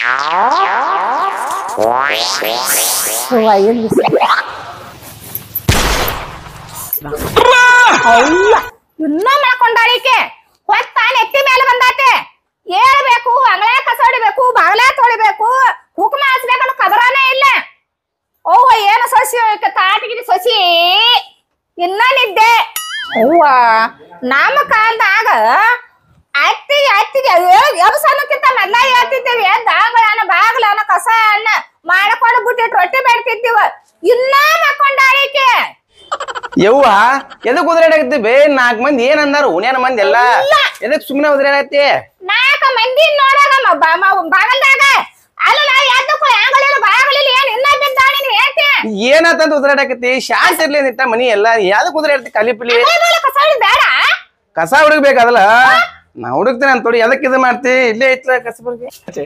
ಅವ್ವ, ಏನ್ ಬಿಸಿ. ಅವ್ವ, ಇನ್ನ ಮಾಡ್ಕೊಂಡಾಳಿಕೆ ಹೊತ್ತ ನೆತ್ತಿ ಮೇಲೆ ಬಂದಾತೆ ಹೇಳ್ಬೇಕು ಅಂಗಳ ಕಸ ಹೊಡಿಬೇಕು ಬಾಗ್ಲ ತೊಳಿಬೇಕು ಕುಕುಮ ಹಚ್ಬೇಕನ್ನೋ ಕದರಾನೇ ಇಲ್ಲ ಓವ ಏನು ಸೊಸಿ ತಾಟಿಗಿರಿ ಸೊಸಿ ಇನ್ನ ನಿದ್ದೆ ಅವ್ವ ನಮ್ಮ ಕಾಲದಾಗ ಅತ್ತಿಗೆ ಅತ್ತಿಗೆ ಎಬ್ಸನ್ನಕ್ಕಿಂತ ಮೊದ್ಲ ಹೇಳ್ತಿದ್ದೇವೆ ದಾಗಳನ್ನ ಬಾಗ್ಲನ್ನ ಕಸ ಅನ್ನ ಮಾಡ್ಕೊಂಡು ಬಿಟ್ಟಿಟ್ಟು ರೊಟ್ಟಿ ಬೇಡ್ತಿದ್ದೀವ ಇನ್ನ ಮಕ್ಕೊಂಡಾಳಿಕೆ ಯವ್ವ ಎದಕ್ ಉದ್ರಾಡಕತ್ತಿ ಬೇ ನಾಲ್ಕ್ ಮಂದಿ ಏನ್ ಅಂದಾರ ಉನ್ಯಾನ ಮಂದಿ ಎಲ್ಲ ಎದಕ್ ಸುಮ್ಮನೆ ಉದ್ರಾಡಕತ್ತಿ ನಾಲ್ಕ ಮಂದಿ ನೋಡಾಗ ಮ- ಬ- ಮ- ಬಾಗಲ್ದಾಗ ಅಲ್ಲ ಎದ್ದಕ್ಕೂ ಆಂಗಲಿಲ್ಲ ಬಾಗಲಿಲ್ಲ ಏನ್ ಇನ್ನ ಬಿದ್ದಾಳಿ ನೀನ್ ಹೇಳ್ತಿ ಏನಾತಂತ ಉದ್ರಾಡಕತ್ತಿ ಶಾಂತ ಇರ್ಲಿ ನಿಟ್ಟ ಮನಿ ಎಲ್ಲ ಯಾವ್ದಕ್ ಉದ್ರಾಡ್ತಿ ಕಲಿಪಿಲಿ ಕೈ ಮೇಲೆ ಕಸ ಹೊಡಿ ಬೇಡ ಕಸ ಹುಡುಕ್ಬೇಕದಲ್ಲ ನಾ ಹುಡುಕ್ತೀನಿ ಅಂತ ನೋಡಿ ಎದಕ್ ಇದು ಮಾಡ್ತಿ ಇಲ್ಲೇ ಐತ್ಲ ಕಸ ಬಗ್ಗೆ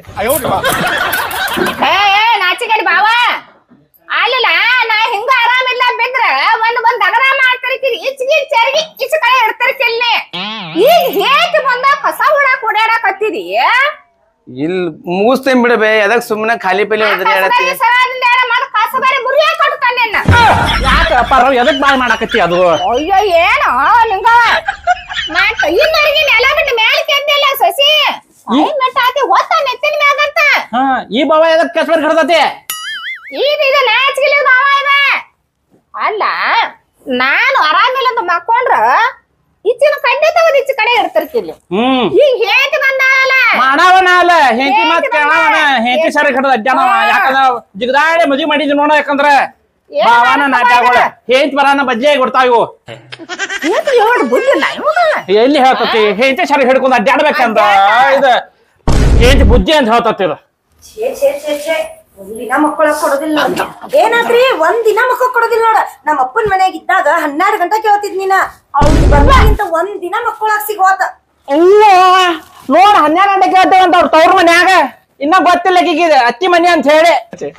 ಏ ಏ ನಾಚಿಗಡಿ ಬಾವ ಅಲ್ಲಿಲ್ಲ ನಾ ಹಿಂಗ ಆರಾಮಿಲ್ಲ ಬಿದ್ರ ಒಂದ್ ಒಂದ್ ದಗದ ಮಾಡ್ತಿರ್ತೀರಿ ಇಚ್ಗಿ ಚರ್ಗಿ ಇಚ್ ಕಡೆ ಇಡ್ತಿರ್ಕಿಲ್ನಿ ಈಗ ಹೇಗೆ ಬಂದ ಕಸ ಹುಡಾಕ್ ಓಡಾಡಕ್ ಹತ್ತಿದಿ ಇಲ್ ಮುಗಿಸ್ತೇನ್ ಬಿಡಬೇ ಎದಕ್ ಸುಮ್ಮನೆ ಖಾಲಿ ಪಿಲಿ ಉದ್ರಾಡತ್ತಿ ಕಸ ಬೇರೆ ಮುರಿಯ ಕಟ್ತಾನೆ ಯಾಕ ಅಪ್ಪಾರ ಎದಕ್ ಬಾಯ್ ಮಾಡಾಕತ್ತಿ ಅದು ಅಯ್ಯೋ ಏನೋ ನಿಂಗ ಮಾಡ್ತ ಇನ್ನೊರಿಗೆ ನೆಲ ಬಿಟ್ಟು ಮ್ಯಾಲ ಕೆದ್ದಿಲ್ಲ ಸಸಿ ಐ ಮೆಟ್ಟಾತಿ ಹೊತ್ತ ನೆತ್ತಿನ ಮ್ಯಾಗಂತ ಹಾ ಈ ಬಾವ ಎದಕ್ ಕೆಸ್ಬರ್ ಹಿಡ್ದತಿ ಈಗ ಇದು ನಾಚಿಗಿಲ್ಲ ಮಾವ ಇದೆ ಅಲ್ಲ ನಾನು ಆರಾಮಿಲ್ಲ ಅಂತ ಮಕ್ಕೊಂಡ್ರ ಇಚ್ಚಿನ ಕಡ್ಡೆ ತಗದ್ ಇಚ್ಚ ಕಡೆ ಇಡ್ತಿರ್ಕಿಲ್ಲ ಹ್ಮ್ ಈಗ ಹೇಗೆ ಬಂದಾಳಲ್ಲ ಮಾಡವನ ಅಲ್ಲ ಹೆಂಡತಿ ಮತ್ ಹೆಂಡ್ತಿ ಕೇಳವನ ಬಂದಾಳ. ಹೆಂಡತಿ ಸರಿ ಹಿಡ್ದ ಅಜ್ಜಾನವ ಹಾ. ಯಾಕಂದ್ರ ಜಿಗದಾಡಿ ಮದ್ವಿ ಮಾಡಿದ್ವಿ ನೋಡ ಯಾಕಂದ್ರ ಏನ್ ಬಾವನ ಮಾಡ್ಕೊಂಡ್ ನಾಟ್ಯಗಳು ಬಂದಾಳ? ಹೆಂಡತಿ ಬರಾನ ಬಜ್ಜಿ ಕೊಡ್ತಾವ ಇವು ಏನು ಹೇಳು ಬುದ್ಧಿಲ್ಲ ಇವಾಗ ಎಲ್ಲಿ ಹೇಳ್ತತಿ ಹೆಂಡತಿ ಸರಿ ಹಿಡ್ಕೊಂಡ್ ಅಡ್ಡಾಡ್ಬೇಕಂತ ಇದು ಹೆಂಡತಿ ಬುಜ್ಜಿ ಅಂತ ಹೇಳ್ತತಿ ಇದು ಛೇ ಛೇ ಛೇ ಛೇ ಒಂದಿನ ಮಕ್ಕಳಕ್ ಕೊಡೋದಿಲ್ಲ ನೋಡ್. ಏನಾದ್ರಿ ಒಂದಿನ ಮಕ್ಕಳು ಕೊಡೋದಿಲ್ಲ ನೋಡ ನಮ್ಮ ಅಪ್ಪನ ಮನ್ಯಾಗ ಇದ್ದಾಗ ಹನ್ನೆರಡು ಗಂಟೆ ಕೇಳ್ತಿದ್ ನೀನ ಅವ್ಳು ಬರ್ಲಾಗಿಂತ ಒಂದಿನ ಮಕ್ಕಳಾಗ ಸಿಗೋತ ಅಯ್ಯೋ ನೋಡ ಹನ್ನೆರಡು ಗಂಟೆ ಕೇಳ್ತೇವೆ ಅಂತ ಅವ್ರ ತವ್ರ ಮನ್ಯಾಗ ಇನ್ನ ಗೊತ್ತಿಲ್ಲ ಈಗೀಗ ಅತ್ತಿ ಮನಿ ಅಂತ ಹೇಳಿ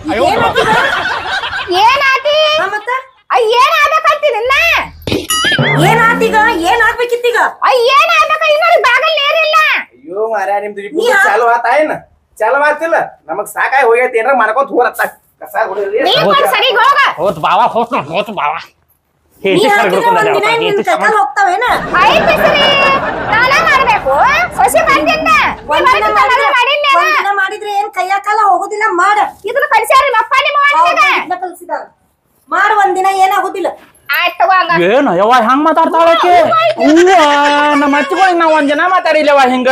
ಏನಾತಿ ಹಾ, ಮತ್ತ ಅಯ್ಯ ಏನ್ ಆಗ್ಬೇಕಂತಿ ನಿನ್ನ ಏನಾತೀಗ ಏನ್ ಆಗ್ಬೇಕಿತ್ತೀಗ ಅಯ್ಯ ಏನ್ ಆಗ್ಬೇಕ ಇನ್ನೊಂದು ಬಾಗಲ್ ನೀರಿಲ್ಲ ಅಯ್ಯೋ ಮಾರ್ಯಾ ನಿಮ್ದು ಇಬ್ರು ಚಾಲು ಆತ ಏನ್ ಚಾಲು ಆತಿಲ್ಲ ನಮಗ್ ಸಾಕಾಗಿ ಹೋಗೈತಿ ಏನಾರ ಮಾಡ್ಕೊಂತ ಹೋರತ್ತ ಕಸ ಹೊಡಿರಿ ನೀ ಬಂದ್ ಸರಿ ಹೋಗ ಹೋತ್ ಬಾವ ಹೋತ್ ನೋಡ್ ಹೋತ್ ಬಾವ ನೀ ಹೆಂಡತಿ ಸರಿ ಹಾಕಿದ್ರೆ ಹಿಡ್ಕೊಂಡ್ ಒಂದಿನ ಅಡ್ಡಾಡ್ತಾಳ. ನಿನ್ ಹೆಂಡ್ತಿ ಕೈಕಾಲ್ ಹೋಗ್ತಾವೇನ ಐತಿ ಸರಿ ನಾನ ಮಾಡ್ಬೇಕು ಸಸಿ ಬಂದಿದ್ದ ಒಂದಿನ ಮಾಡಿದ್ರೆ ಒಂದಿನ ಮಾಡಿದ್ರೆ ಏನ್ ಕೈಯಾಕಲ್ಲ ಹೋಗೋದಿಲ್ಲ ಮಾಡ ಇದ್ರ ಕಳ್ಸ್ಯಾರ ನಿಮ್ಮ ಅಪ್ಪ ನಿಮ್ಮ ಅವ್ವ ಕಲ್ಸಿದಾರ ಮಾಡ ಒಂದಿನ ಏನಾಗೋದಿಲ್ಲ ಆಯ್ತು ತಗೋ ಏನು ಯವ್ವ ಹಂಗ ಮಾತಾಡ್ತಾಳಕ್ಕೆ ಅವ್ವ ನಮ್ಮ ಹಚ್ಕೊಳ್ಳಿ ನಾವ್ ಒಂದ್ ಜನ ಮಾತಾಡಿಲ್ಲವ ಹಿಂಗ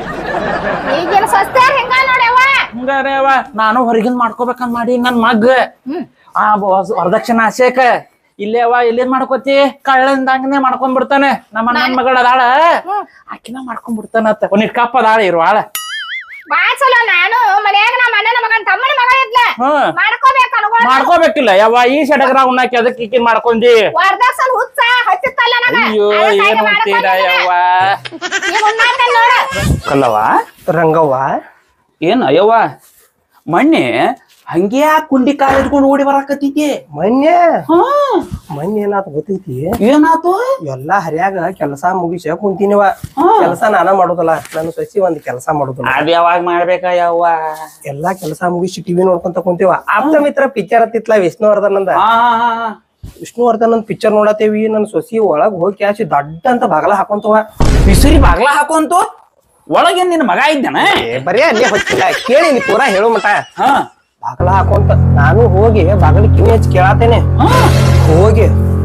ಈಗಿನ ಸಸ್ತ್ಯಾರ ಹಿಂಗ ನೋಡ್ಯವ ಹಂಗಾರೆ ಯವ್ವ ನಾನು ಹೊರಗಿಂದ ಮಾಡ್ಕೋಬೇಕಂತ ಮಾಡಿ ನನ್ ಮಗ್ ಆ ಬ- ವರದಕ್ಷಿಣೆ ಆಸೆಕ ಇಲ್ಲೇ ಅವ ಇಲ್ಲೇನ್ ಮಾಡ್ಕೋತಿ ಕಳ್ಳಂದಂಗನೆ ಮಾಡ್ಕೊಂಡ್ ಬಿಡ್ತಾನೆ ನಮ್ಮ ಅಣ್ಣನ ಮಗಳ ಅದಾಳ ಆಕಿನ ಮಾಡ್ಕೊಂಡ್ ಬಿಡ್ತಾನತ್ತ ಒಂದಿಟ್ ಕಪ್ಪ ಅದಾಳ ಇರುವಾಳ ಬಾಳ್ ಚಲೋ ನಾನು ಮನ್ಯಾಗ ನಮ್ಮ ಅಣ್ಣನ ಮಗನ್ ತಮ್ಮನ ಮಗ ಇದ್ಲ ಹ್ಮ್ ಮಾಡ್ಕೋಬೇಕು ಅನ್ಕೊಂಡು ಮಾಡ್ಕೋಬೇಕಿಲ್ಲ ಯವ್ವ ಈ ಸಡಗರ ಉಣ್ಣಾಕಿ ಅದಕ್ಕೆ ಈಕಿನ್ ಮಾಡ್ಕೊಂಡಿ ವರದಕ್ಷಿಣ ಹುಚ್ಚ ಹಚ್ಚಿತ್ತಲ್ಲ ನನಗ ಅಯ್ಯೋ ಅದಕ್ಕಾಗಿ ಏನು ಅಂತೀರ ಮಾಡ್ಕೊಂಡೆ ಯವ್ವ ಈಗ ಉಣ್ಣಾತನ್ ನೋಡು ಕಲ್ಲವ ರಂಗವ್ವ ಏನ್ ಅಯ್ಯವ್ವ ಮಣ್ಣೆ ಹಂಗೆ ಕುಂಡಿ ಕಾಲ್ ಇಟ್ಕೊಂಡು ಓಡಿ ಬರಾಕತ್ತಿದ್ದೆ ಮೊನ್ನೆ ಹಾ ಮೊನ್ನೆ ಏನಾತ ಗೊತ್ತೈತಿ ಏನಾತು ಎಲ್ಲಾ ಹರಿಯಾಗ ಕೆಲಸ ಮುಗಿಸ ಕುಂತಿನಿವ ಕೆಲಸ ನಾನ ಮಾಡೋದಲ್ಲ ನಾನು ಸಸಿ ಒಂದ್ ಕೆಲಸ ಮಾಡೋದಿಲ್ಲ ಅದ್ ಯಾವಾಗ ಮಾಡ್ಬೇಕ ಯವ್ವ ಎಲ್ಲಾ ಕೆಲಸ ಮುಗಿಸಿ ಟಿವಿ ನೋಡ್ಕೊಂತ ಕುಂತೀವ ಆಪ್ತ ಮಿತ್ರ ಪಿಕ್ಚರ್ ಹತ್ತಿತ್ಲ ವಿಷ್ಣುವರ್ಧನ್ ಅಂದ ಆ, ಆ, ಆ. ವಿಷ್ಣುವರ್ಧನ್ ಅಂದ್ ಪಿಕ್ಚರ್ ನೋಡತೇವಿ ನನ್ ಸೊಸಿ ಒಳಗ್ ಹೋಗಿ ಕ್ಯಾಶಿ ದಡ್ಡ ಅಂತ ಬಾಗಲ ಹಾಕೊಂತವ ಬಿಸಿರಿ ಬಾಗ್ಲ ಹಾಕೊಂತು ಒಳಗೇನ್ ನಿನ್ ಮಗ ಇದ್ದಾನ ಏ ಬರೀ ಅಲ್ಲೇ ಹೊತ್ತಿಲ್ಲ ಕೇಳಿ ನೀ ಪೂರಾ ಹೇಳು ಮಟ ಹಾ ಬಾಗಲ ಹಾಕೊಂತ ನಾನು ಹೋಗಿ ಬಾಗಲಿ ಕಿವಿ ಹಚ್ಚಿ ಕೇಳತ್ತೇನೆ ಹಾ. ಹೋಗಿ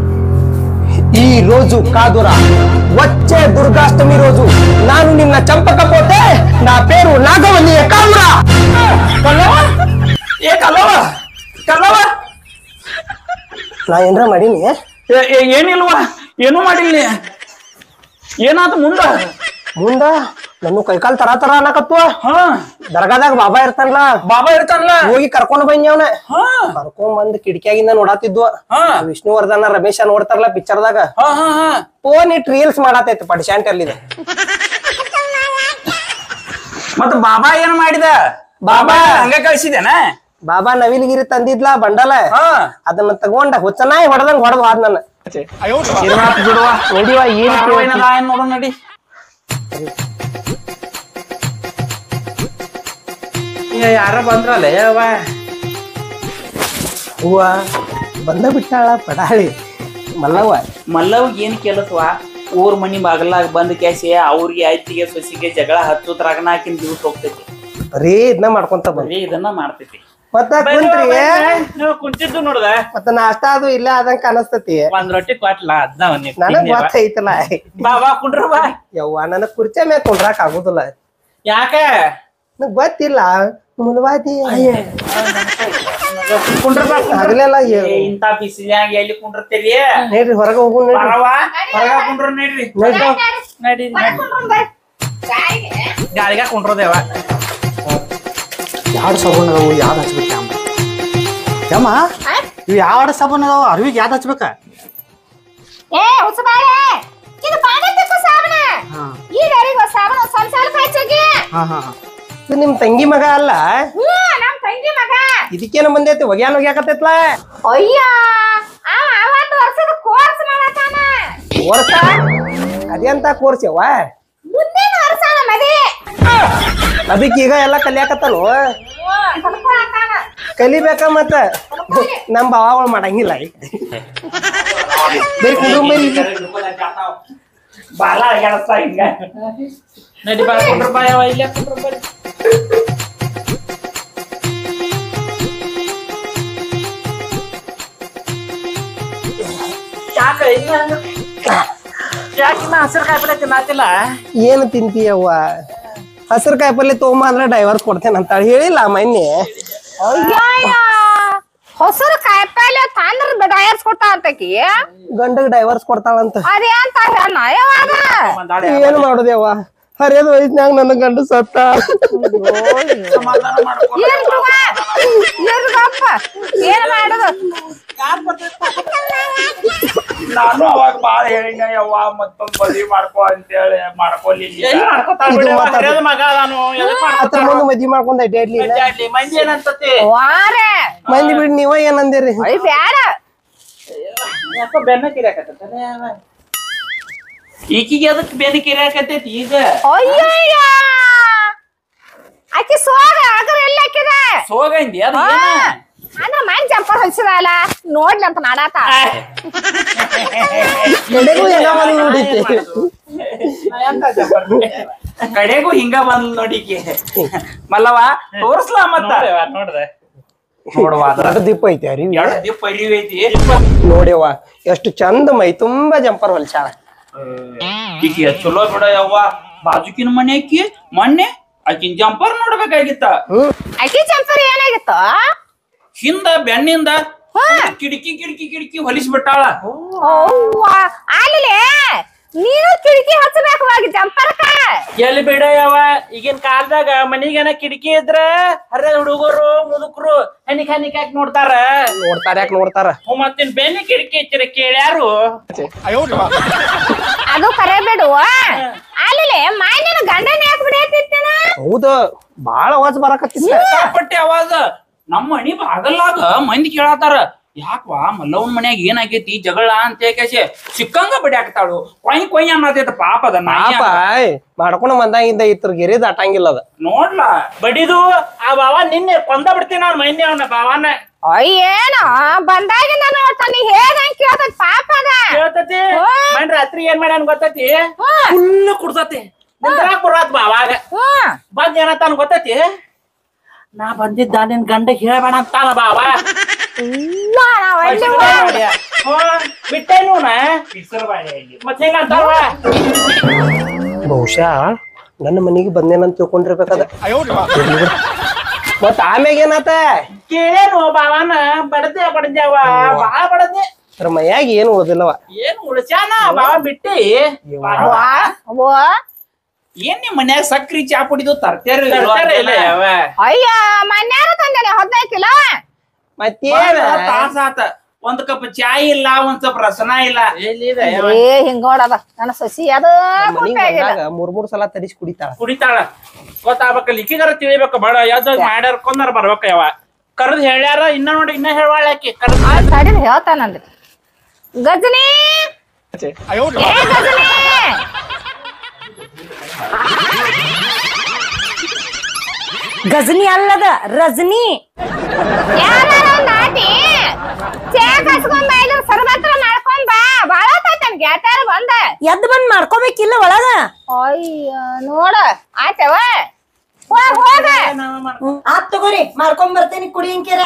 ఈ రోజు కాదురా వచ్చే దుర్గాష్టమి రోజు ನಾನು ನಿನ್ನ ಚಂಪకపోతే నా పేరు నాగవల్లి కాదురా ಕಲ್ಲವ ಏ ಕಲ್ಲವ ಕಲ್ಲವ ನಾ ಏನ್ರ ಮಾಡೀನಿ ಏ- ಏ- ಏನಿಲ್ವಾ ಏನೂ ಮಾಡಿಲ್ಲ ನೀ. ಏನಾತ ಮುಂದ ಮುಂದ ನನ್ನ ಕೈಕಾಲ್ ತರ ತರ ಅನ್ನಕತ್ತು ಹಾ ದರ್ಗಾದಾಗ ಬಾಬಾ ಇರ್ತಾನಲ್ಲ ಬಾಬಾ ಇರ್ತಾನಲ್ಲ ಹೋಗಿ ಕರ್ಕೊಂಡ್ ಬಂದಿ ಅವನ ಹಾ ಕರ್ಕೊಂಡ್ ಬಂದ್ ಕಿಟಕಿಯಾಗಿಂದ ನೋಡಾತಿದ್ವು ಹಾ ವಿಷ್ಣುವರ್ಧನ ರಮೇಶ ನೋಡ್ತಾರಲ್ಲ ಪಿಕ್ಚರ್ದಾಗ ಹಾ ಹಾ ಹಾ ಫೋನ್ ಇಟ್ ರೀಲ್ಸ್ ಮಾಡತೈತಿ ಪಡಿಶಾಂಟ್ ಅಲ್ಲಿದೆ ಮತ್ತ ಬಾಬಾ ಏನ್ ಮಾಡಿದ ಬಾಬಾ ಹಂಗ ಕಳ್ಸಿದೇನ ಬಾಬಾ ನವಿಲಿಗಿರಿ ತಂದಿದ್ಲ ಬಂಡಲ ಹಾ ಅದನ್ನ ತಗೊಂಡ ಹುಚ್ಚನಾಯಿ ಹೊಡೆದಂಗ್ ಹೊಡೆದ್ ಹೋದ್ ನನ್ನ ಇರ್ವಾತ್ ಬಿಡುವ ನೋಡಿವ ಏನ್ ಪಾರ್ವೈನ ರಾಯನ್ ನೋಡು ನಡಿ ಈಗ ಯಾರ ಬಂದ್ರಲ್ಲ ಯಾವ ಹೂವ ಬಂದ ಬಿಟ್ಟಾಳ ಪಡಾಳಿ ಮಲ್ಲವ್ವ ಮಲ್ಲವ್ ಏನ್ ಕೆಲಸವಾ ಊರ್ ಮನಿ ಬಾಗಲಾಗ ಬಂದ್ ಕ್ಯಾಸಿ ಅವ್ರಿಗೆ ಆಯ್ತಿಗೆ ಸೊಸಿಗೆ ಜಗಳ ಹಚ್ಚೋದ್ರಾಗನ ಆಕಿನ ದಿವಸ ಹೋಗ್ತೈತಿ ಬರೀ ಇದನ್ನ ಮಾಡ್ಕೊಂತ ಬಂದ್ರಿ ಬರೀ ಇದನ್ನ ಮಾಡ್ತೈತಿ ಮತ್ತ ಕುಂತ್ರಿ ನೀವು ಕುಂತಿದ್ದು ನೋಡ್ದ ಮತ್ತ ನಾಷ್ಟಾ ಅದು ಇಲ್ಲ ಆದಂಗ ಕಾನಸ್ತತಿ ಒಂದ್ ರೊಟ್ಟಿ ಕೊಟ್ಲ ಅದ್ನ ಒಂದ್ ನನಗ್ ಗೊತ್ತೈತಲ್ಲ ಬಾ ಬಾ ಕುಂಡ್ರ ಬಾ ಯವ್ವ ನನಗ್ ಕುರ್ಚೆ ಮ್ಯಾಗ ಕುಂಡ್ರಾಕ್ ಆಗುದಿಲ್ಲ ಯಾಕ ನನಗ್ ಗೊತ್ತಿಲ್ಲ ಮುಲ್ವಾದಿ ಕುಂಡ್ರ ಬಾ ಕುಂಡ್ರ. ಹಗಲೆಲ್ಲ ಏ, ಇಂತಾ ಬಿಸಿಲಾಗ ಎಲ್ಲಿ ಕುಂಡ್ರತೀರಿ ನೋಡ್ರಿ ಹೊರಗ ಹೋಗು ನೋಡ್ರಿ ಬರವ ಹೊರಗ ಕುಂಡ್ರ ನಡ್ರಿ ನಡಿ ಗಾಳಿಗ ಕುಂಡ್ರದೇವ ಎರಡು ಸಾಬೂನ್ ಅದಾವು ಯಾವ್ದು ಹಚ್ಬೇಕು ಅಮ್ಮ ಯಮ್ಮ ಇವು ಯಾವ ಸಾಬೂನ್ ಅದಾವ ಅರ್ವಿಗೆ ಯಾವ್ದು ಹಚ್ಬೇಕ ಏ ಉಸಬಾಳೆ ಇದು ಬಾಂಡೆ ತಿಕ್ಕು ಸಾಬನ ಈಗ ಯಾರಿಗೋ ಸಾಬನ ಸ್ವಲ್ಪ ಸ್ವಲ್ಪ ಹೆಚ್ಚಿಗೆ ಹಾ ಹಾ ಹಾ ಇದು ನಿಮ್ ತಂಗಿ ಮಗ ಅಲ್ಲ ಹ್ಞೂ ನಮ್ ತಂಗಿ ಮಗ ಇದಕ್ಕೇನ ಬಂದೈತಿ ಒಗ್ಯಾನ್ ಒಗ್ಯಾಕತ್ತೈತ್ಲ ಅಯ್ಯ ಆ ಅವತ್ತು ವರ್ಷದ ಕೋರ್ಸ್ ಮಾಡತಾನ ವರ್ಷ ಅದೆಂತ ಕೋರ್ಸ್ ಯವ್ವ ಮುಂದಿನ ವರ್ಷನ ಮದಿ ಅದಕ್ಕೆ ಈಗ ಎಲ್ಲ ಕಲಿಯಾಕತ್ತಾನು ಕಲ್ಕೊಳತಾನ ಕಲಿಬೇಕ ಮತ್ತ ನಮ್ ಭಾವಗಳು ಮಾಡಂಗಿಲ್ಲ ಬೇರೆ ಕುಂದ್ರು ಮೇರಿ ಬಾಲ ಕೆಲಸ ಹಿಂಗ ನಡಿ ಬಾ ಕುಂಡ್ರ ಬಾ ಯಾವ ಇಲ್ಲೇ ಕುಂಡ್ರ ಬರ್ರಿ ಯಾಕ ಇನ್ನ ಯಾಕಿನ್ನ ಹಸಿರು ಕಾಯಿಪಲ್ಲೆ ತಿನ್ನಾತಿಲ್ಲ ಏನು ತಿಂತೀಯವ್ವ ಹಸಿರು ಕಾಯಿ ಪಲ್ಲೆ ತೊಗೊಂಬ ಅಂದ್ರೆ ಡೈವರ್ಸ್ ಕೊಡ್ತೇನೆ ಅಂತ ಹೇಳಿಲ್ಲ ಮೊನ್ನೆ ಅಯ್ಯಯ್ಯ ಹೊಸರು ಕಾಯಿಪಲ್ಲೆ ತಂದ್ರ ಡಯರ್ಸ್ ಕೊಟ್ಟ ಅಂತಕಿ ಗಂಡಗ್ ಡೈವರ್ಸ್ ಕೊಡ್ತಾಳಂತ ಅದೇ ಅಂತ ಹೇಳ ಯಾವಾಗ ಒಂದಾಳೆ ಏನ್ ಮಾಡುದೇವ ಹರಿಯದ ವಯಸ್ಸಿನಾಗ ನನ್ನ ಗಂಡ ಸತ್ತ ಸಮಾಧಾನ ಮಾಡ್ಕೊ ಏನ್ ತಗೋ? ಏನ್ ಗಪ್ಪ? ಏನ್ ಮಾಡುದು ನಾನು ಅವಾಗ ಬಾಳ ಹೇಳಿನ ಯವ್ವ ಮತ್ತೊಂದ್ ಮದ್ವಿ ಮಾಡ್ಕೊ ಅಂತೇಳಿ ಮಾಡ್ಕೊಲಿಲ್ಲ ಎಲ್ಲಿ ಮಾಡ್ಕೊತಾಳ ಇದು ಬಿಡು, ಮಾತಾಡು. ಹಿರಿಯದ ಮಗ ಅದಾನು ಎದಕ್ ಹತ್ರ ಮಾಡ್ಕೊತಾಳ? ಮುಂದೆ ಮದ್ವಿ ಮಾಡ್ಕೊಂಡ್ ಅಡ್ಡಾಡ್ಲಿ ಇಲ್ಲ ಅಡ್ಡಾಡ್ಲಿ, ಮಂದಿ ಏನಂತತಿ ವಾರೆ ಮಂದಿ ಬಿಡ್ ನೀವ ಏನಂದಿರಿ ಅಯ್ಯ ಬ್ಯಾಡ ಯಾಕೋ ಬೆನ್ನ ಕಿರಿಯಾಕತ್ತೈತೆ ಈಕಿಗೆ ಅದಕ್ಕೆ ಬೆನ್ನ ಕಿರಿಯಾಕತ್ತೈತಿ ಈಗ ಅಯ್ಯಯ್ಯ ಆಕಿ ಸೋಗ ಅಗರ ಎಲ್ಲ ಹಾಕಿದ ಸೋಗಂದಿ ಅದು ಆ, ಏನ? ಅಂದ್ರ ಮನ್ ಜಂಪರ್ ಹೊಲ್ಸಿದಲ್ಲ ನೋಡ್ಲಿ ಅಂತ ನಾಡಾತ ಎಡೆಗೂ ಹೆಂಗ ಬಂದ್ ನೋಡಿತಿ ನಾ ಎಂತ ಜಬ್ಬರ್ ಬಿಟ್ಟೆ. ಕಡೆಗೂ ಹಿಂಗ ಬಂದ್ ನೋಡಿಕೆ ಮಲ್ಲವ ತೋರ್ಸ್ಲ ಮತ್ತ ನೋಡ್ದೆ ನೋಡುವ ಅದ್ರ ದಿಪ್ಪ ಐತಿ ಅರಿವಿ ಎರಡು ದಿಪ್ಪ ಅರಿವಿ ಐತಿ ನೋಡ್ಯವ್ವ ಎಷ್ಟು ಚಂದ ಮೈ ತುಂಬಾ ಜಂಪರ್ ಹೊಲ್ಸಾಳ ಈಕಿ ಚಲೋ ಬಿಡ ಯವ್ವ ಬಾಜುಕಿನ ಮನೆ ಆಕಿ ಮೊನ್ನೆ ಆಕಿನ್ ಜಂಪರ್ ನೋಡ್ಬೇಕಾಗಿತ್ತ ಹ್ಮ್ ಆಕಿ ಜಂಪರ್ ಏನಾಗಿತ್ತು ಹಿಂದ ಬೆನ್ನಿಂದ ಕಿಟಕಿ ಕಿಟಕಿ ಕಿಟಕಿ ಹೊಲಿಸ್ಬಿಟ್ಟಾಳ ಅವ್ವ ಆಲಿಲೆ ನೀನು ಕಿಟಕಿ ಹಚ್ಚಬೇಕು ಹೋಗಿ ಜಂಪರ್ಕ ಎಲ್ಲಿ ಬಿಡ ಯಾವ ಈಗಿನ ಕಾಲದಾಗ ಮನಿಗೇನ ಕಿಟಕಿ ಇದ್ರ ಹರ ಹುಡುಗರು ಮುದುಕರು ಹನಿಕ್ ಹನಿಕ್ ಹಾಕಿ ನೋಡ್ತಾರ ನೋಡ್ತಾರ ಯಾಕೆ ನೋಡ್ತಾರ ಹ್ಞೂ ಮತ್ತಿನ್ ಬೆನ್ನಿ ಕಿಟಕಿ ಹಚ್ಚಿರ ಕೇಳ್ಯಾರು ಅದು ಕರೆ ಬಿಡು ಆಲಿಲೆ ಮಾಯನ ಗಂಡನ ಯಾಕೆ ಬಿಡೈತಿತ್ತನ ಹೌದು ಬಾಳ ಅವಾಜ್ ಬರಾಕತ್ತಿತ್ತ ಪಟ್ಟಿ ಅವಾಜ ನಮ್ಮ ಮನಿ ಬಾಗಲ್ಲಾಗ ಮಂದಿ ಕೇಳತಾರ ಯಾಕ್ವಾ ಮಲ್ಲವನ್ ಮನ್ಯಾಗ ಏನಾಗೈತಿ ಜಗಳ ಅಂತ ಹೇಳಿ ಸಿಕ್ಕಂಗ ಬಡಿಯಾಕತಾಳು ಕೊಯ್ ಕೊಯ್ ಅನ್ನತೈತ ಪಾಪ ಅದ ನಾಯಿ ಪಾಪ ಮಾಡ್ಕೊಂಡ್ ಬಂದಾಗಿಂದ ಇತ್ರ ಗೆರೆ ದಾಟಂಗಿಲ್ಲ ಅದ ನೋಡ್ಲಾ ಬಡಿದು ಆ ಬಾವ ನಿನ್ನೆ ಕೊಂದ ಬಿಡ್ತೀನಿ ಅವ್ನ ಮೈನಿ ಅವನ ಬಾವನ ಅಯ್ಯೇನ ಬಂದಾಗಿಂದ ನೋಡ್ತಾನೆ ಹೇಗಂಗ್ ಕೇಳ್ತದ ಪಾಪ ಅದ ಹೇಳ್ತತಿ ಹ್ಮ್. ಮನ್ ರಾತ್ರಿ ಏನ್ ಮಾಡ್ಯಾನ ಗೊತ್ತತಿ ಹ್ಮ್. ಫುಲ್ ಕುಡ್ತತಿ ನಿಂದ್ರಾಕ್ ಬರಾತ್ ಬಾವಾಗ ಹ್ಮ್ ಬಂದ್ ಏನಂತಾನ ಗೊತ್ತತಿ ನಾ ಬಂದಿದ್ದ ನಿನ್ ಗಂಡ ಹೇಳ್ಬೇಡ ಅಂತಾನ ಬಾವ ಇಲ್ಲ, ನಾವ್ ಅಲ್ಲಿ ಹೋಗ್- ಬಿಟ್ಟೇನು ಮತ್ತೆ ಹೆಂಗಂತಾವ ಬಹುಶಃ ನನ್ನ ಮನೆಗೆ ಬಂದೇನಂತ ತಿಳ್ಕೊಂಡಿರ್ಬೇಕದ ಇರ್ಲಿ ಬಿಡು. ಮತ್ತ ಆಮ್ಯಾಗ ಏನಾತ ಕೇಳೇನು ಬಾವನ ಬಡದೆ ಬಡದ್ಯಾವ ಬಾಳ ಬಡದೆ ಅದ್ರ ಮೈಯಾಗ ಏನು ಉಳ್ದಿಲ್ಲವ ಏನ್ ಉಳ್ಸ್ಯಾನ ಬಾವ ಬಿಟ್ಟಿ ಅವ್ವ, ಅವ್ವ. ಏನ್ ನಿಮ್ ಮನ್ಯಾಗ ಸಕ್ರಿ ಚಾ ಪುಡಿದು ತರ್ತೇರಿ ಅಯ್ಯ ಮನ್ಯಾರ ತಂದೇನೆ ಹದಿನೈದು ಕಿಲೋ ಮತ್ತೇನ ತಾಸ ಆತ ಒಂದ್ ಕಪ್ ಚಾ ಇಲ್ಲ ಒಂದ್ ಸ್ವಲ್ಪ ರಸನ ಇಲ್ಲ ಏ ಹಿಂಗ ನೋಡದ ನನ್ನ ಸಸಿ ಅದ ಮನಿಗ್ ಆಗಿಲ್ಲ ಬಂದಾಗ ಮೂರ್ ಮೂರ್ ಸಲ ತರಿಸಿ ಕುಡಿತಾಳ ಕುಡಿತಾಳ ಗೊತ್ತಾಗ್ಬೇಕ ಲಿಕ್ಕಿಗಾರ ತಿಳಿಬೇಕ ಬೇಡ ಯಾವ್ದು ಮಾಡ್ಯಾರ ಕೊಂದಾರ ಬರ್ಬೇಕ ಯಾವ ಕರ್ದ್ ಹೇಳ್ಯಾರ ಇನ್ನ ನೋಡಿ ಇನ್ನ ಹೇಳ್ವಾಳ ಆಕಿ ಕರ್ದ್ ತಡಿದ್ ಹೇಳ್ತಾನಂದ್ರಿ ಗಜನಿ ಏ ಗಜನಿ ಗಜನಿ ಅಲ್ಲದ ರಜನಿ ಯಾರ ನಾಟಿ ಚೇ ಕಸ್ಕೊಂಡ್ ಬಾ ಇಲ್ಲ ಸರ್ಬತ್ರ ಮಾಡ್ಕೊಂಡ್ ಬಾ ಬಾಳ ಆತೈತನ್ ಗೆಳತ್ಯಾರ ಬಂದ ಎದ್ ಬಂದ್ ಮಾಡ್ಕೋಬೇಕಿಲ್ಲ ಒಳಗ ಅಯ್ಯ ನೋಡ ಆತವ ಹೋಗ್ ಹೋಗ ಆತ್ ತಗೋರಿ ಮಾಡ್ಕೊಂಡ್ ಬರ್ತೇನಿ ಕುಡಿಯಂಕೇರ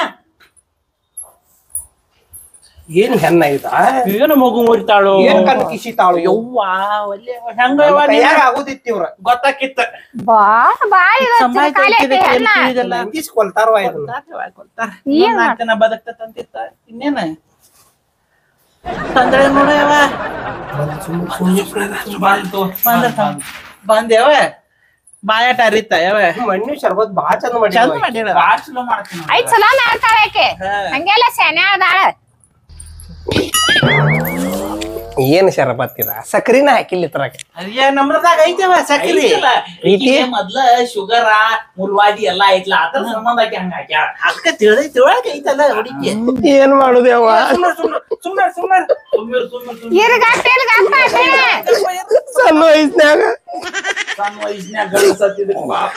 ಏನ್ ಹೆಣ್ಣ ಇದ ಏನು ಮಗು ಮುರಿತಾಳು ಏನ್ ಕಣ್ಣು ಕಿಸಿತಾಳು ಯವ್ವಾ ಒಲ್ಲೆ ಹೆಂಗ ಯವ್ವ ನೀನು? ಕೈಯಾಗ ಆಗುದಿತ್ತು ಇವ್ರ ಗೊತ್ತಾಕಿತ್ತ ಬಾಳ ಬಾಳ ಸಮಯ ಕಾಲಿ ಐತಿ ಕಳ್ಸಿದ್ದಕ್ಕೆ ಹೆಣ್ಣ. ಏನ್ ತಿಳಿದಲ್ಲ? ಕೊಲ್ತಾರವ ಇದನ್ನ ಕೊಡ್ತಾರ, ಕೊಡ್ತಾರ. ಏನ್ ಇನ್ನೊಂದ್ ನಾಲ್ಕ್ ದಿನ ಬದುಕ್ತೈತಂತಿತ್ತ. ಇನ್ನೇನ ತಂದ್ರೆ ನೋಡ ಯವ್ವ. ಬಂತು. ಬಂದ ಬಂದೇವ ಬಾಯಾಟ ಅರಿತ ಯಾವ ಮಣ್ಣು ಶರ್ಬತ್ ಬಾಳ ಚಂದ ಮಾಡಿ ಚಂದ ಮಾಡಿರ ಭಾಳ ಚಲೋ ಮಾಡ್ತೀನಿ ಐದ್ ಸಲ ಮಾಡ್ತಾಳ ಆಕೆ ಹಾ. ಹಂಗೆಲ್ಲ ಸೆನೆ ಅದಾಳ ಏನ್ ಶರಬತ್ ಇದ ಸಕ್ರಿನ ಹಾಕಿಲ್ಲ ಇದ್ರಾಗ ಅಯ್ಯ ನಮ್ರದಾಗ ಐತೆವ ಸಕ್ರಿ ಐತಿ? ಮೊದ್ಲ ಶುಗರ ಮುಲ್ವಾದಿ ಎಲ್ಲಾ ಐತ್ಲ ಅದ್ರ ಸಂಬಂಧ ಆಕಿ ಹಂಗ ಹಾಕ್ಯಾಳ ಅದಕ್ಕ ತಿಳ್ದ ತಿಳ್ಯಾಕ ಐತಲ್ಲ ಹುಡುಗಿ ಏನ್ ಮಾಡುದು ಯವ್ವ ಸುಮ್ಮನೆ ಸುಮ್ಮನೆ ಸುಮ್ಮನೆ ಸುಮ್ಮನೆ ಸುಮ್ಮನೆ ಇರ್ಗಾಟ ಇರ್ಗಾಟ ಸಣ್ಣ ವಯಸ್ಸಿನಾಗ ಸಣ್ಣ ವಯಸ್ಸಿನ್ಯಾಗ ಗಂಡ ಸತ್ತಿದ್ದಕ್ಕೆ ಪಾಪ.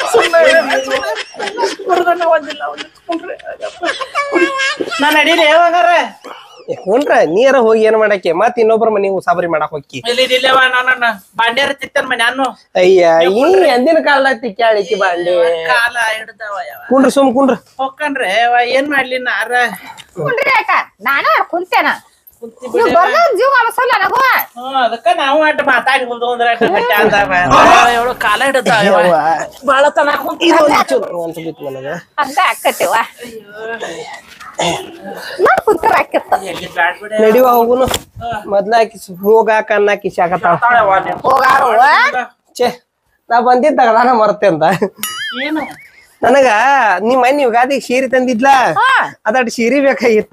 ಹುಡ್ಗನ ಒಂದಿಲ್ಲ ಒಂದ್ ಕುಂಡ್ರೆ. ನಾ ನಡೀಲಿ ಯಾವಾಗಾರ ಹುನ್ರ ನೀರ ಹೋಗಿ ಏನ್ ಮಾಡಕ್ಕೆ ಮತ್ ಇನ್ನೊಬ್ರ ಮನಿ ಉಸಾಬರಿ ಮಾಡಕ್ ಹೋಗಿ ಇಲ್ಲಿ ಇಲ್ಲವ ನಾನು ಬಾಂಡ್ಯಾರ ತಿತ್ತನ್ ಮನೆ ಅನ್ನು ಅಯ್ಯ ಈ ಅಂದಿನ ಕಾಲದಾಗ ತಿಕ್ಕಾಳಿಕಿ ಬಾಂಡಿ ಕಾಲ ಹಿಡ್ದವ ಯಾವ ಕುಂಡ್ರ ಸುಮ್ ಕುಂಡ್ರ ಹೊಕ್ಕನ್ರೆ ಅವ ಏನ್ ಮಾಡ್ಲಿ ನಾರ ಕುಂಡ್ರಿ ಅಕ್ಕ ನಾನು ಕುಂತೇನ ಕುಂತಿ ನೀವು ಬಿಡಿ ಬರ್ದ ಜೀವ ಅನ್ಸಲ್ಲ ನನಗೂ ಹ್ಮ್ ಅದಕ್ಕ ನಾವು ಅಟ್ ಮಾತಾಡಿ ಹೋದ್ ಅಂದ್ರೆ ಅಟ್ ಗಟ್ಟಿ ಆದಾವ ಎವಳು ಕಾಲ ಹಿಡ್ದಾವ ಯವ್ವ. ಬಾಳ ತನ ಕುಂತಿ ಇದು ಒಂದ್ ಚೂರು ಅಂತ ಬಿತ್ತು ನನಗ ಹಂಗ ಆಕತಿವ ನಾನ್ ಕುಂತರ ಆಕಿತ್ತ ನಡಿವ ಹೋಗುನು ಮೊದ್ಲ ಆಕಿ ಹೋಗ ಕಣ್ಣ ಕಿಸಿ ಆಗತ್ತಾವ ಹೋಗಾರುವ ಛೇ ನಾ ಬಂದಿದ್ದಾಗ ನಾನು ಮರ್ತೆ ಅಂತ ಏನು ನನಗ ನಿಮ್ ಮನೆ ಯುಗಾದಿಗೆ ಸೀರೆ ತಂದಿದ್ಲ ಹಾ. ಅದಟ್ ಸೀರೆ ಬೇಕಾಗಿತ್ತ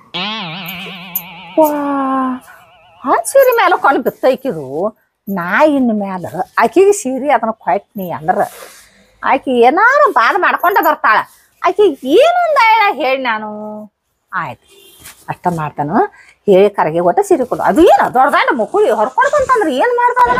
ಆ ಸೀರೆ ಮೇಲೆ ಕೊಂಡು ಬಿತ್ತೈಕಿದು ನಾ ಇನ್ ಮ್ಯಾಲ ಆಕಿಗೆ ಸೀರೆ ಅದನ್ನ ಕೊಟ್ನಿ ಅಂದ್ರ ಆಕಿ ಏನಾರು ಬಾದ ಮಾಡ್ಕೊಂಡ ಬರ್ತಾಳ ಆಕಿ ಏನೊಂದ ಹೇಳಿ ನಾನು ಆಯ್ತು ಅಷ್ಟ ಮಾಡ್ತಾನು ಹೇಳಿ ಕರಗೆ ಒಟ್ಟ ಸೀರೆ ಕೊಡು ಅದು ಏನು ದೊಡ್ಡದಾಂಡ ಮುಕುಳಿ ಹೊರ್ಕೊಂಡು ಬಂತಂದ್ರ ಏನ್ ಮಾಡ್ತಾನ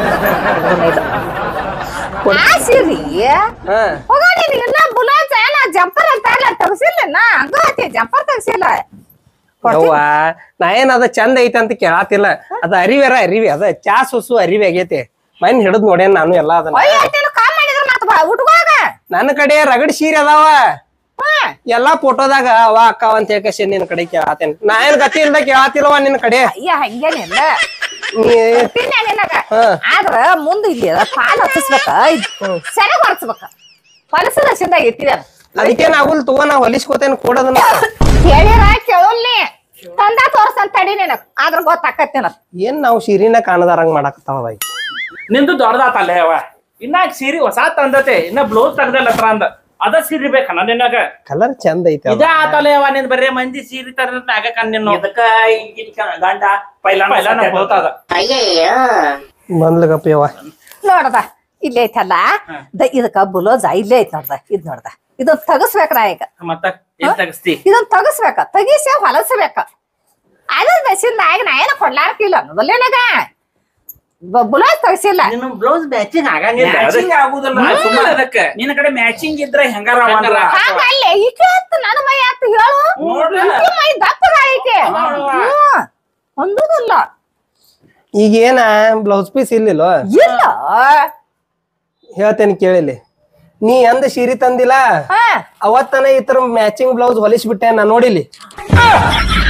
ಆ ಸೀರೆ ಹಾ ಹೋಗ ನೀನು ಇಲ್ಲ ಬುಲಾಜ ನಾ ಜಂಪರ್ ಅಂತ ಇಲ್ಲ ತಗಸಿಲ್ಲ ನಾ ಹಂಗ ಐತಿ ಜಂಪರ್ ತಗಸಿಲ್ಲ ಯವ್ವ ನಾ ಏನ್ ಅದ ಚಂದ ಐತಿ ಅಂತ ಕೇಳಾತಿಲ್ಲ ಅದ ಅರಿವೆರ ಅರಿವಿ ಅದ ಚಾ ಸುಸು ಅರಿವಿ ಆಗೈತಿ ಮನ್ ಹಿಡಿದ್ ನೋಡೇನ್ ನಾನು ಎಲ್ಲಾ ಅದನ್ನ ಅಯ್ಯ ನೀನು ಕಾಲ್ ಮಾಡಿದ್ರ ಮತ್ತ ಬಾ ಉಟ್ಕೋಗ ನನ್ನ ಕಡೆ ರಗಡ್ ಸೀರೆ ಅದಾವ ಎಲ್ಲಾ ಫೋಟೋದಾಗ ಅವ ಅಕ್ಕ ಅಂತ ಹೇಳ್ಕಸಿ ನಿನ್ ಕಡೆ ಕೇಳಾತೇನ್ ನಾ ಏನ್ ಗತಿ ಇಲ್ದ ಕೇಳಾತಿಲ್ವ ನಿನ್ ಕಡೆ ಅಯ್ಯ ಹಂಗೇನಿಲ್ಲ ನೀ ಗೊತ್ತಿಲ್ಲ ನಿನಗ ಹಾ. ಆದ್ರ ಮುಂದ ಇಲ್ಲಿ ಪಾಲ್ ಹತ್ತಿಸ್ಬೇಕ ಸೆರಗ್ ಹೊರಸ್ಬೇಕ ಹೊಲಸದ ಸಿಂದ ಇಟ್ಟಿದ ಅದಕ್ಕೇನ್ ಆಗುಲ್ ತಗೋ ನಾ ಹೊಲಿಸ್ಕೋತೇನ್ ಕೊಡೋದನ್ನ ಹೇಳಿರ ಕೇಳೋಲ್ಲಿ ತಂದ ತೋರ್ಸಂತ ತಡಿ ನಿನಗ್ ಆದ್ರ ಗೊತ್ತಾಕತ್ತಿ ನನಗ್ ಏನ್ ನಾವು ಸೀರಿನ ಕಾಣದಾರಂಗ್ ಮಾಡಾಕತ್ತಾವ ಆಕಿ. ನಿಂದು ದೊಡ್ಡದಾತಲ್ಲ ಯಾವ ಇನ್ನ ಸೀರೆ ಹೊಸ ತಂದತೆ ಇನ್ನ ಬ್ಲೌಸ್ ತೆಗ್ದಲ್ಲ ಹತ್ರ ಅಂದ ಅದ ಸೀರೆ ಬೇಕನ ನಿನಗ ಕಲರ್ ಚಂದ ಐತಿ ಇದ ಆತಲ್ಲ ಯಾವ ನಿನ್ ಬರೇ ಮಂದಿ ಸೀರೆ ತರ ಮ್ಯಾಗ ಕಣ್ಣಿನ ಇದಕ್ಕ ಈಗಿನ ಗಂಡ ಪೈಲಾನ ಪೈಲಾನ ಹೋಗ್ತದ ಬಂದ್ಲಗಪ್ಪ ಯವ್ವ ನೋಡದ ಇಲ್ಲೇ ಐತಲ್ಲ ದ ಇದಕ್ಕ ಬುಲೋಜ ಇಲ್ಲೇ ಐತ್ ನೋಡ್ದ ಇದ್ ನೋಡ್ದ ಇದನ್ ತಗಸ್ಬೇಕ್ರ ಈಗ ಮತ್ತ ಏನ್ ತೆಗಸ್ತಿ ಇದನ್ ತಗಸ್ಬೇಕ ತಗಿಸಿ ಹೊಲಸಬೇಕ ಅದ ಮೆಸಿನ್ ಆಗ ನಾ ಏನ ಕೊಡ್ಲಾರ್ಕಿಲ್ಲ ಅನ್ನೋದಲ್ಲ ನನಗ ಬುಲೋಜ್ ತಗಸಿಲ್ಲ ನಿನ್ನ ಬ್ಲೌಸ್ ಮ್ಯಾಚಿಂಗ್ ಆಗಂಗಿಲ್ಲ ಮ್ಯಾಚಿಂಗ್ ಆಗುದಿಲ್ಲ ಸುಮ್ಮನೆ ಅದಕ್ಕೆ ನಿನ್ನ ಕಡೆ ಮ್ಯಾಚಿಂಗ್ ಇದ್ರೆ ಹೆಂಗಾರ ಒಂದ್ರ ಹಾಗಲ್ಲೇ ಈಕೆ ಆತು ನನ್ನ ಮೈ ಆತು ಹೇಳು ನೋಡ್ಲಿಲ್ಲ. ಈಕೆ ಮೈ ದಪ್ಪಗಾಗೈತೆ ಹ್ಮ್. ಒಂದೂದಿಲ್ಲ ಈಗ ಏನ ಬ್ಲೌಸ್ ಪೀಸ್ ಇಲ್ಲಿಲ್ಲೋ ಇಲ್ಲ ಹೇಳ್ತೇನೆ ಕೇಳಿಲಿ ನೀ ಎಂದ ಸೀರೆ ತಂದಿಲ್ಲ ಹಾ ಅವತ್ತನ ಈ ತರ ಮ್ಯಾಚಿಂಗ್ ಬ್ಲೌಸ್ ಹೊಲಿಸ್ಬಿಟ್ಟೆ ನಾ ನೋಡಿಲಿ